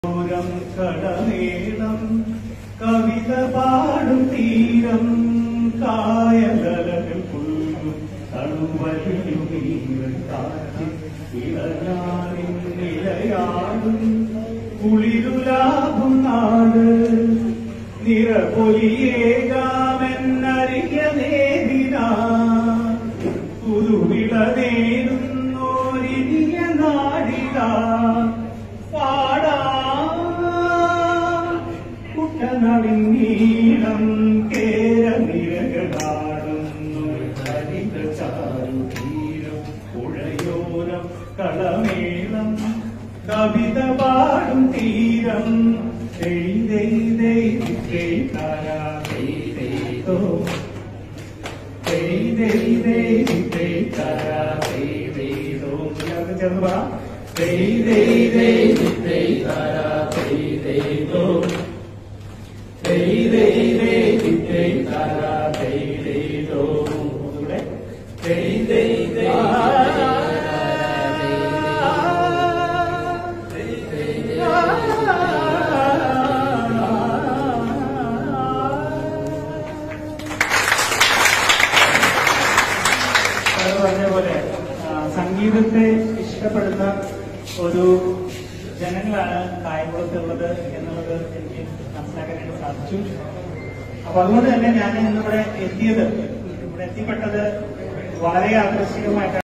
ദൂരം കടമേളം കവിത പാടും തീരം കായലകൾ പുല്ലും തണുവലിയുമീറൻ കാറ്റ് ഇളനാറിൻ നിലയാടും കുളിരുലാഭം നാട് നിറപൊലിയേകാമെന്നറിയ നേരിനാ പുതുവിള നേടുന്നോരിനിയ നാടിതാ പാടാ കുട്ടനളിനീളം കേര നിരകളാടുന്നു ഹരിത ചാരുതീരം പുഴയോരം കളമേളം കവിത പാടും തീരം എഴുതെയ്തേ താരാ എഴുതോ ചേർന്ന് പറ ഒന്നുകൂടെ അത് പറഞ്ഞ പോലെ ആ, സംഗീതത്തെ ഇഷ്ടപ്പെടുന്ന ഒരു ജനങ്ങളാണ് കായംകുളത്തുള്ളത് എന്നുള്ളത് എനിക്ക് മനസ്സിലാക്കാനായിട്ട് സാധിച്ചു അപ്പൊ അതുകൊണ്ട് തന്നെ ഞാൻ ഇന്നിവിടെ എത്തിയത് ഇവിടെ എത്തിപ്പെട്ടത് വളരെ ആകർഷകമായിട്ടാണ്